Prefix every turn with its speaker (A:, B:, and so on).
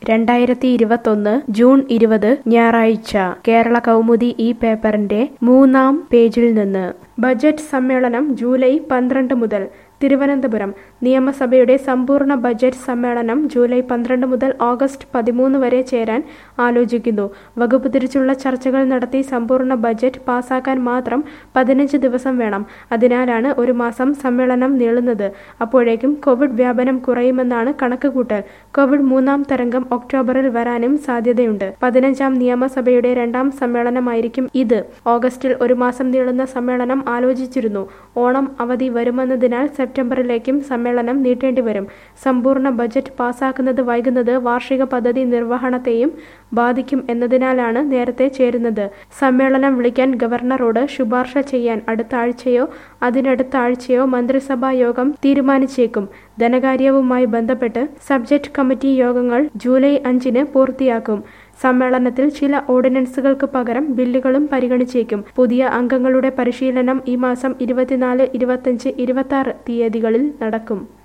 A: രണ്ടായിരത്തി ഇരുപത്തൊന്ന് ജൂൺ ഇരുപത് ഞായറാഴ്ച കേരള കൗമുദി ഈ പേപ്പറിന്റെ മൂന്നാം പേജിൽ നിന്ന് ബജറ്റ് സമ്മേളനം ജൂലൈ പന്ത്രണ്ട് മുതൽ തിരുവനന്തപുരം നിയമസഭയുടെ സമ്പൂർണ്ണ ബജറ്റ് സമ്മേളനം ജൂലൈ പന്ത്രണ്ട് മുതൽ ഓഗസ്റ്റ് പതിമൂന്ന് വരെ ചേരാൻ ആലോചിക്കുന്നു വകുപ്പ് തിരിച്ചുള്ള ചർച്ചകൾ നടത്തി സമ്പൂർണ്ണ ബജറ്റ് പാസാക്കാൻ മാത്രം പതിനഞ്ച് ദിവസം വേണം അതിനാലാണ് ഒരു മാസം സമ്മേളനം നീളുന്നത് അപ്പോഴേക്കും കോവിഡ് വ്യാപനം കുറയുമെന്നാണ് കണക്കുകൂട്ടൽ കോവിഡ് മൂന്നാം തരംഗം ഒക്ടോബറിൽ വരാനും സാധ്യതയുണ്ട് പതിനഞ്ചാം നിയമസഭയുടെ രണ്ടാം സമ്മേളനമായിരിക്കും ഇത് ഓഗസ്റ്റിൽ ഒരു മാസം നീളുന്ന സമ്മേളനം ആലോചിച്ചിരുന്നു ഓണം അവധി വരുമെന്നതിനാൽ സെപ്റ്റംബറിലേക്കും സമ്മേളനം നീട്ടേണ്ടി വരും സമ്പൂർണ്ണ ബജറ്റ് പാസാക്കുന്നത് വൈകുന്നത് വാർഷിക പദ്ധതി നിർവഹണത്തെയും ബാധിക്കും എന്നതിനാലാണ് നേരത്തെ ചേരുന്നത് സമ്മേളനം വിളിക്കാൻ ഗവർണറോട് ശുപാർശ ചെയ്യാൻ അടുത്ത ആഴ്ചയോ അതിനടുത്ത ആഴ്ചയോ മന്ത്രിസഭാ യോഗം തീരുമാനിച്ചേക്കും ധനകാര്യവുമായി ബന്ധപ്പെട്ട് സബ്ജക്ട് കമ്മിറ്റി യോഗങ്ങൾ ജൂലൈ അഞ്ചിന് പൂർത്തിയാക്കും സമ്മേളനത്തിൽ ചില ഓർഡിനൻസുകൾക്ക് പകരം ബില്ലുകളും പരിഗണിച്ചേക്കും പുതിയ അംഗങ്ങളുടെ പരിശീലനം ഈ മാസം ഇരുപത്തിനാല് ഇരുപത്തഞ്ച് ഇരുപത്തി തീയതികളിൽ നടക്കും